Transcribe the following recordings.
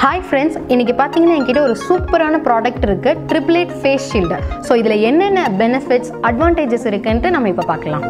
hi friends இன்னைக்கு பார்த்தீங்கன்னா என்கிட்ட ஒரு சூப்பரான ப்ராடக்ட் இருக்கு ட்ரிப்ளேட் ஃபேஸ் ஷீல்டு ஸோ இதில் என்னென்ன பெனிஃபிட்ஸ் அட்வான்டேஜஸ் இருக்குன்ட்டு நம்ம இப்போ பார்க்கலாம்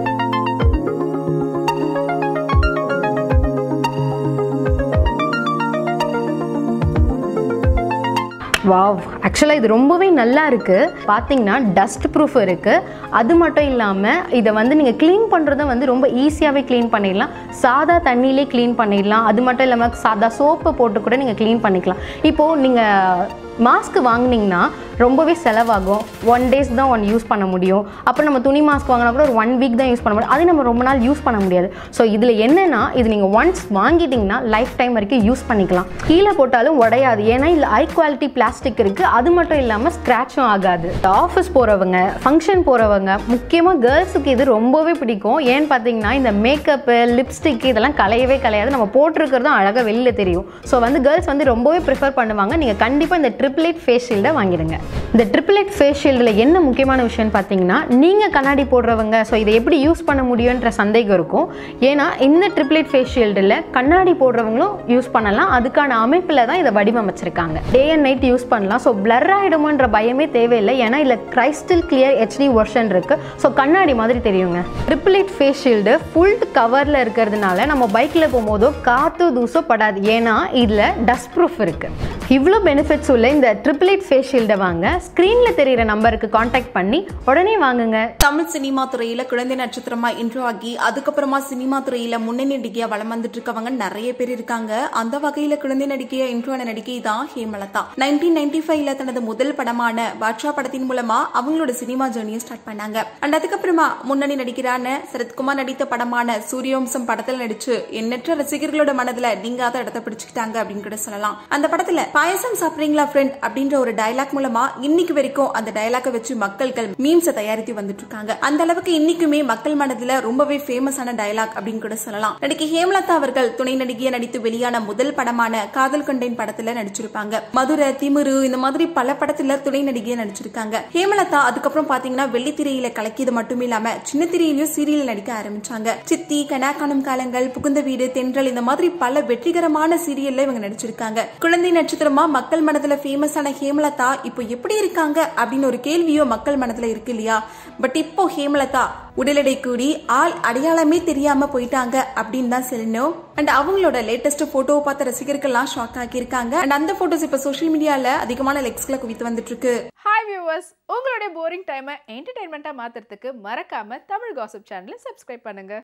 வாவ் ஆக்சுவலாக இது ரொம்பவே நல்லா இருக்குது பார்த்தீங்கன்னா டஸ்ட் ப்ரூஃப் இருக்குது அது மட்டும் இல்லாமல் இதை வந்து நீங்கள் க்ளீன் பண்ணுறதும் வந்து ரொம்ப ஈஸியாகவே க்ளீன் பண்ணிடலாம் சாதா தண்ணியிலே க்ளீன் பண்ணிடலாம் அது மட்டும் இல்லாமல் சாதா சோப்பை போட்டு கூட நீங்கள் க்ளீன் பண்ணிக்கலாம் இப்போது நீங்கள் மாஸ்க் வாங்குனீங்கன்னா ரொம்பவே செலவாகும் ஒன் டேஸ் தான் ஒன் யூஸ் பண்ண முடியும் அப்புறம் நம்ம துணி மாஸ்க் வாங்கினா கூட ஒரு ஒன் வீக் தான் யூஸ் பண்ண முடியும் அது நம்ம ரொம்ப நாள் யூஸ் பண்ண முடியாது ஸோ இதில் என்னென்னா இது நீங்கள் ஒன்ஸ் வாங்கிட்டீங்கன்னா லைஃப் டைம் வரைக்கும் யூஸ் பண்ணிக்கலாம் கீழே போட்டாலும் உடையாது ஏன்னா இதில் ஹை குவாலிட்டி பிளாஸ்டிக் இருக்குது அது மட்டும் இல்லாமல் ஸ்க்ராட்சும் ஆகாது ஆஃபீஸ் போகிறவங்க ஃபங்க்ஷன் போகிறவங்க முக்கியமாக கேர்ள்ஸுக்கு இது ரொம்பவே பிடிக்கும் ஏன்னு பார்த்தீங்கன்னா இந்த மேக்கப்பு லிப்ஸ்டிக் இதெல்லாம் கலையவே கலையாது நம்ம போட்டிருக்கிறதும் அழகாக வெளியில் தெரியும் ஸோ வந்து கேர்ள்ஸ் வந்து ரொம்பவே ப்ரிஃபர் பண்ணுவாங்க நீங்கள் கண்டிப்பாக இந்த ட்ரிப்ளேட் ஃபேஸ் ஷீல்டை வாங்கிடுங்க இந்த ட்ரிப்ளேட் ஃபேஸ் ஷீல்டில் என்ன முக்கியமான விஷயம்னு பார்த்தீங்கன்னா நீங்கள் கண்ணாடி போடுறவங்க ஸோ இதை எப்படி யூஸ் பண்ண முடியுன்ற சந்தேகம் இருக்கும் ஏன்னா இந்த ட்ரிப்ளேட் ஃபேஸ் ஷீல்டில் கண்ணாடி போடுறவங்களும் யூஸ் பண்ணலாம் அதுக்கான அமைப்பில் தான் இதை வடிவமைச்சிருக்காங்க டே அண்ட் நைட் யூஸ் பண்ணலாம் ஸோ பிளர் ஆகிடுமோன்ற பயமே தேவையில்லை ஏன்னா இதில் கிரைஸ்டல் கிளியர் ஹெச்டி வெர்ஷன் இருக்குது ஸோ கண்ணாடி மாதிரி தெரியுங்க ட்ரிப்ளேட் ஃபேஸ் ஷீல்டு ஃபுல் கவரில் இருக்கிறதுனால நம்ம பைக்கில் போகும்போதோ காற்று தூசோ படாது ஏன்னா இதில் டஸ்ட் ப்ரூஃப் இருக்குது இவ்வளோ பெனிஃபிட்ஸ் உள்ள இந்த ட்ரிப்ளேட் ஃபேஸ் ஷீல்டை வாங்க ஸ்க்ரீனில் தெரியிற நம்பருக்கு காண்டாக்ட் பண்ணி உடனே வாங்குங்க தமிழ் சினிமா துறையில குழந்தை நட்சத்திரமா இன்ட்ரோ ஆகி அதுக்கப்புறமா சினிமா துறையில முன்னணி நடிகையா வலம் வந்துட்டு இருக்கவங்க நிறைய பேர் இருக்காங்க அந்த வகையில குழந்தை நடிகையா இன்ட்ரோ ஆன நடிகை தான் ஹேமலதா நைன்டீன் நைன்டி ஃபைவ்ல தனது முதல் படமான பாட்ஷா படத்தின் மூலமா அவங்களோட சினிமா ஜேர்னியை ஸ்டார்ட் பண்ணாங்க அண்ட் அதுக்கப்புறமா முன்னணி நடிகரான சரத்குமார் நடித்த படமான சூரியவம்சம் படத்துல நடிச்சு எண்ணற்ற ரசிகர்களோட மனதுல நீங்காத இடத்தை பிடிச்சுக்கிட்டாங்க அப்படின்னு கூட சொல்லலாம் அந்த படத்துல பாயசம் சாப்பிடுறீங்களா ஃப்ரெண்ட் அப்படின்ற ஒரு டயலாக் மூலமா இன்னைக்கு வரைக்கும் அந்த டயலாக்கை வச்சு மக்கள்கள் மீம்ஸை தயாரித்து வந்துட்டு இருக்காங்க அந்த அளவுக்கு இன்னைக்குமே மக்கள் மனதுல ரொம்பவே ஃபேமஸான டயலாக் அப்படின்னு கூட சொல்லலாம் நடிகை ஹேமலதா அவர்கள் துணை நடிகையா நடித்து வெளியான முதல் படமான காதல் கொண்டேன் படத்துல நடிச்சிருப்பாங்க மதுரை திமிரு இந்த மாதிரி பல படத்துல துணை நடிகையா நடிச்சிருக்காங்க ஹேமலதா அதுக்கப்புறம் பாத்தீங்கன்னா வெள்ளித்திரையில கலக்கியது மட்டும் இல்லாம சின்ன திரையிலயும் சீரியல் நடிக்க ஆரம்பிச்சாங்க சித்தி கனாக்கானம் காலங்கள் புகுந்த வீடு தென்றல் இந்த மாதிரி பல வெற்றிகரமான சீரியல்ல இவங்க நடிச்சிருக்காங்க குழந்தை நட்சத்திரமா மக்கள் மனதுல ஃபேமஸான ஹேமலதா இப்போ எப்படி இருக்காங்க அப்படின்னு ஒரு கேள்வியோ மக்கள் மனதுல இருக்கு இல்லையா பட் இப்போ ஹேமலதா உடல் எடை கூடி ஆள் அடையாளமே தெரியாம போயிட்டாங்க அப்படின்னு தான் சொல்லணும் அண்ட் அவங்களோட லேட்டஸ்ட் போட்டோவை பார்த்த ரசிகர்கள்லாம் ஷாக் ஆகியிருக்காங்க அண்ட் அந்த போட்டோஸ் இப்போ சோஷியல் மீடியால அதிகமான லைக்ஸ்களை குவித்து வந்துட்டு இருக்கு ஹாய் வியூவர்ஸ் உங்களுடைய போரிங் டைமை என்டர்டைன்மெண்ட்டாக மாற்றுறதுக்கு மறக்காம தமிழ் காசிப் சேனலை சப்ஸ்கிரைப் பண்ணுங்க